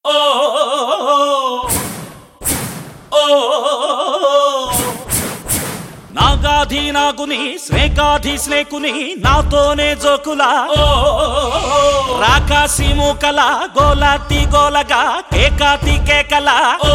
ఓ ఓ నాగాధి నాగుని స్నేకాధి స్నేకుని నాతోనే జోకులా ఓ రాకాసి మూకల గోలాతి గోలగా కేకాతి కేకల ఓ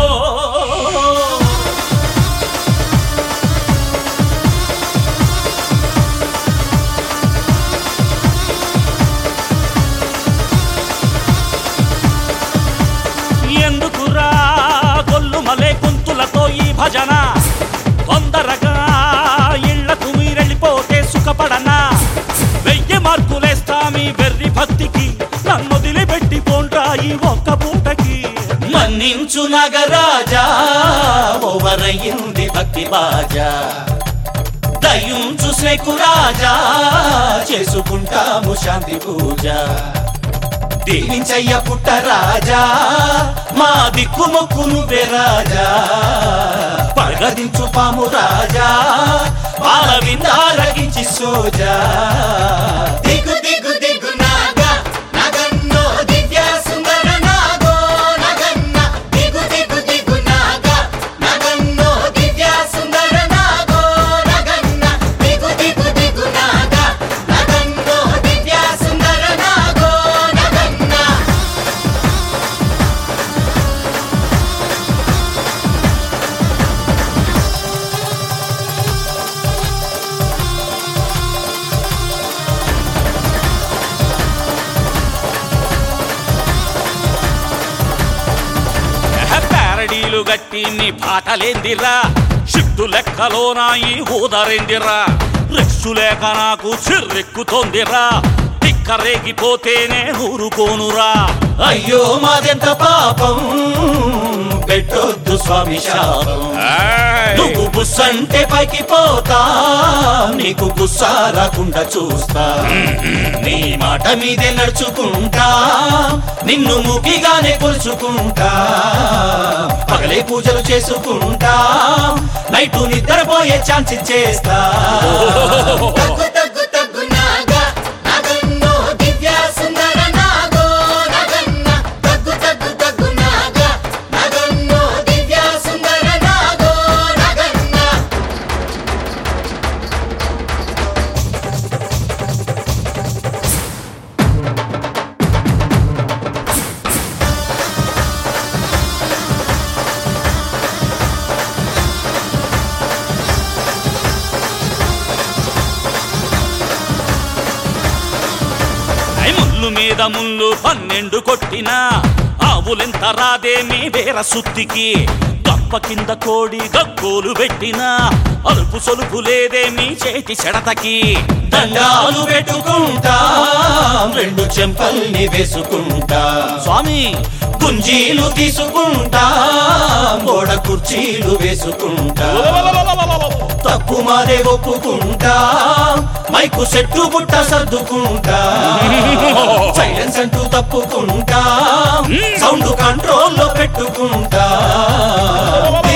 ఎందుకురా గొల్లు మలే గొంతులతో ఈ భజన తొందరగా ఇళ్లకు మీరెళ్ళిపోతే సుఖపడనా వెయ్యి మార్కులేస్తా మీ వెర్రి భక్తికి నన్ను వదిలిపెట్టి పోండ్రా ఈ ఒక్క పూటకి మన్నించు నగరాజా ఓవరయ్యింది భక్తి బాజా దయుంచు స్నేకు రాజా చేసుకుంటాము శాంతి పూజ దీవించయ్య పుట్ట రాజా మా దిక్కు మొక్కు నువ్వే రాజా పడగదించు పాము రాజా బాల విందారగించి సోజా దిగు దిగు దిగు నాగా నగన్నో దివ్య సుందర నాగో నగన్న దిగు దిగు దిగు నాగా నగన్నో దివ్య సుందర నాగో నగన్న దిగు దిగు దిగు నాగా నగన్నో దివ్య సుందర నాగో నగన్న ప్యారడీలు గట్టి నీ పాటలేందిరా షిఫ్టు లెక్కలో నా ఈ ఊదరేందిరా రెస్సు లేక నాకు చిర్రెక్కుతోందిరా తిక్కరేగిపోతేనే ఊరుకోనురా అయ్యో మాదెంత పాపం పెట్టొద్దు స్వామి శాపం ఏయ్! నువ్వు బుస్సంటే పైకి పోతా నీకు గుస్సా రాకుండా చూస్తా నీ మాట మీదే నడుచుకుంటా నిన్ను ముగిగానే కొలుచుకుంటా పగలే పూజలు చేసుకుంటా నైటు నిద్రపోయే ఛాన్స్ చేస్తా తగ్గు తగ్గు తగ్గు నాగా నగన్నో దివ్య సుందర నాగో నగన్న తగ్గు తగ్గు తగ్గు నాగా నగన్నో దివ్య సుందర నాగో నగన్న ఐ ముళ్ళు మీద ముళ్ళు పన్నెండు కొట్టినా ఆవులెంత రాదేమి వేర సుత్తికి గప్ప కింద కోడి గగ్గోలు పెట్టినా అలుపు సొలుపు లేదేమి చేతి చెడతకి దండాలు పెట్టుకుంటా రెండు చెంపల్ని వేసుకుంటా స్వామి గుంజీలు తీసుకుంటా గోడ కుర్చీలు వేసుకుంటా తప్పు మాదే ఒప్పుకుంటా మైకు సెట్టు బుట్ట సర్దుకుంటా సైలెన్స్ అంటూ తప్పుకుంటా సౌండ్ కంట్రోల్లో పెట్టుకుంటా